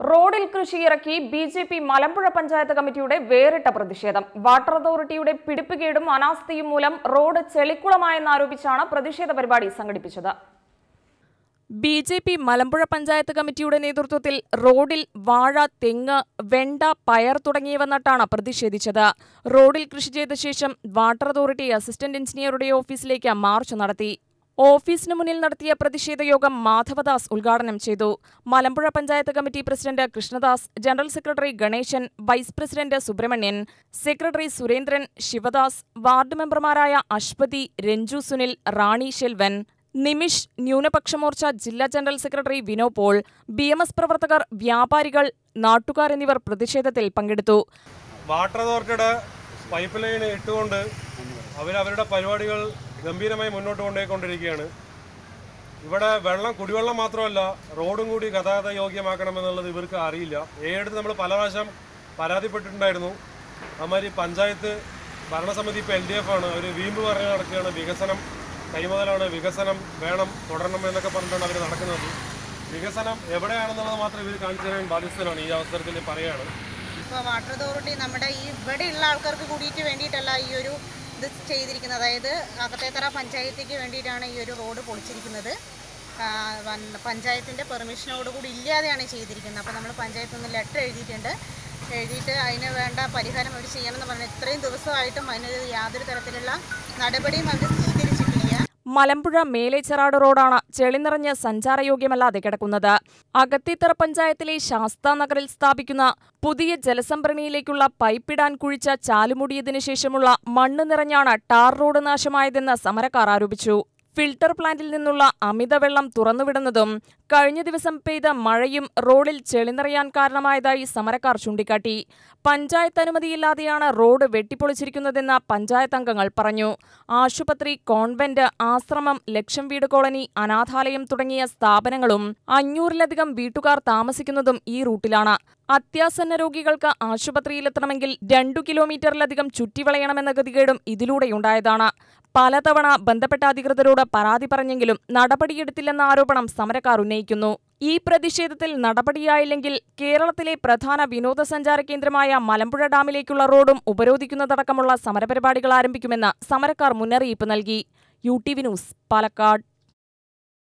റോഡിൽ കൃഷി ഇറക്കി B J P Malampuzha panchayat കമ്മിറ്റിയുടെ വേറിട്ട പ്രതിഷേധം വാട്ടർ അതോറിറ്റിയുടെ പിടിപ്പുകേടും അനാസ്ഥയും മൂലം റോഡ് ചെളിക്കുളമായെന്നാരോപിച്ചാണ് പ്രതിഷേധ പരിപാടി സംഘടിപ്പിച്ചത് B J P Malampuzha panchayat കമ്മിറ്റിയുടെ നേതൃത്വത്തിൽ റോഡിൽ വാഴ തെങ്ങ് വെണ്ട പയർ തുടങ്ങിയവ നട്ടാണ് പ്രതിഷേധിച്ചത് റോഡിൽ കൃഷി ചെയ്ത ശേഷം വാട്ടർ അതോറിറ്റി അസിസ്റ്റന്റ് എഞ്ചിനീയറുടെ ഓഫീസിലേക്ക് മാർച്ച് നടത്തി ഓഫീസിന് മുന്നിൽ നടത്തിയ പ്രതിഷേധ യോഗം മാധവദാസ് ഉദ്ഘാടനം ചെയ്തു Malampuzha panchayat committee president Krishnadas general secretary Ganesan vice president Subramanian secretary Surendran Sivadas ward മെമ്പർമാരായ അശ്വതി രഞ്ജു സുനിൽ റാണി ശെൽവൻ നിമിഷ് ന്യൂനപക്ഷ മോർച്ച ജില്ലാ general secretary Vino Paul B M S പ്രവർത്തകർ വ്യാപാരികൾ നാട്ടുകാർ എന്നിവർ പ്രതിഷേധത്തിൽ പങ്കെടുത്തു വാട്ടർ അതോറിറ്റിയുടെ പൈപ്പ് ലൈൻ ഇട്ടുകൊണ്ട് അവർ അവരുടെ പരിപാടികൾ ഗംഭീരമായി മുന്നോട്ട് കൊണ്ടുപോയിക്കൊണ്ടിരിക്കുകയാണ് ഇവിടെ വെള്ളം കുടിവെള്ളം മാത്രമല്ല റോഡും കൂടി ഗതാഗത യോഗ്യമാക്കണമെന്നുള്ളത് ഇവർക്ക് അറിയില്ല ഏടുത്ത് നമ്മൾ പല പ്രാവശ്യം പരാതിപ്പെട്ടിട്ടുണ്ടായിരുന്നു അതുമാതിരി പഞ്ചായത്ത് ഭരണസമിതി ഇപ്പോൾ എൽ ഡി എഫ് ആണ് അവർ വീമ്പ് പറഞ്ഞു നടക്കുകയാണ് വികസനം കൈമുതലാണ് വികസനം വേണം തുടരണം എന്നൊക്കെ പറഞ്ഞിട്ടാണ് അവർ നടക്കുന്നത് വികസനം എവിടെയാണെന്നുള്ളത് മാത്രം ഇവർ കാണിച്ചു തരാൻ ബാധ്യസ്ഥരാണ് ഈ അവസരത്തിൽ പറയുകയാണ് ഇപ്പോൾ വാട്ടർ അതോറിറ്റി നമ്മുടെ ഈ ഇവിടെയുള്ള ആൾക്കാർക്ക് കൂടിയിട്ട് വേണ്ടിയിട്ടല്ല ഈ ഒരു ഇത് ചെയ്തിരിക്കുന്നത് അതായത് അകത്തേത്തറ പഞ്ചായത്തേക്ക് വേണ്ടിയിട്ടാണ് ഈ ഒരു റോഡ് പൊളിച്ചിരിക്കുന്നത് ആ, വൻ- പഞ്ചായത്തിൻ്റെ പെർമിഷനോട് കൂടി ഇല്ലാതെയാണ് ചെയ്തിരിക്കുന്നത് അപ്പോൾ നമ്മൾ പഞ്ചായത്തിൽ നിന്ന് ലെറ്റർ എഴുതിയിട്ടുണ്ട് എഴുതിയിട്ട് അതിന് വേണ്ട പരിഹാരം അവർ ചെയ്യണമെന്ന് പറഞ്ഞു ഇത്രയും ദിവസമായിട്ടും അതിനൊരു യാതൊരു തരത്തിലുള്ള നടപടിയും അവർ സ്വീകരിച്ചിട്ടില്ല മലമ്പുഴ മേലേച്ചെറാട് റോഡാണ് ചെളി നിറഞ്ഞ് സഞ്ചാരയോഗ്യമല്ലാതെ കിടക്കുന്നത് അകത്തിത്തറ പഞ്ചായത്തിലെ ശാസ്താ നഗറിൽ സ്ഥാപിക്കുന്ന പുതിയ ജലസംഭരണിയിലേക്കുള്ള പൈപ്പിടാൻ കുഴിച്ച ചാലുമുടിയതിനു ശേഷമുള്ള മണ്ണ് നിറഞ്ഞാണ് ടാർ റോഡ് നാശമായതെന്ന് സമരക്കാർ ആരോപിച്ചു ഫിൽട്ടർ പ്ലാന്റിൽ നിന്നുള്ള അമിതവെള്ളം തുറന്നുവിടുന്നതും കഴിഞ്ഞ ദിവസം പെയ്ത മഴയും റോഡിൽ ചെളിനിറയാൻ കാരണമായതായി സമരക്കാർ ചൂണ്ടിക്കാട്ടി പഞ്ചായത്ത് അനുമതിയില്ലാതെയാണ് റോഡ് വെട്ടിപ്പൊളിച്ചിരിക്കുന്നതെന്ന് പഞ്ചായത്ത് അംഗങ്ങൾ പറഞ്ഞു ആശുപത്രി കോൺവെന്റ് ആശ്രമം ലക്ഷം വീട് കോളനി അനാഥാലയം തുടങ്ങിയ സ്ഥാപനങ്ങളും അഞ്ഞൂറിലധികം വീട്ടുകാർ താമസിക്കുന്നതും ഈ റൂട്ടിലാണ് അത്യാസന്ന രോഗികൾക്ക് ആശുപത്രിയിലെത്തണമെങ്കിൽ രണ്ടു കിലോമീറ്ററിലധികം ചുറ്റിവളയണമെന്ന ഗതികേടും ഇതിലൂടെയുണ്ടായതാണ് പലതവണ ബന്ധപ്പെട്ട അധികൃതരോട് പരാതി പറഞ്ഞെങ്കിലും നടപടിയെടുത്തില്ലെന്ന ആരോപണം സമരക്കാർ ഉന്നയിക്കുന്നു ഈ പ്രതിഷേധത്തിൽ നടപടിയായില്ലെങ്കിൽ കേരളത്തിലെ പ്രധാന വിനോദസഞ്ചാര കേന്ദ്രമായ മലമ്പുഴ ഡാമിലേക്കുള്ള റോഡും ഉപരോധിക്കുന്നതടക്കമുള്ള സമരപരിപാടികൾ ആരംഭിക്കുമെന്ന് സമരക്കാർ മുന്നറിയിപ്പ് നൽകി U T V news Palakkad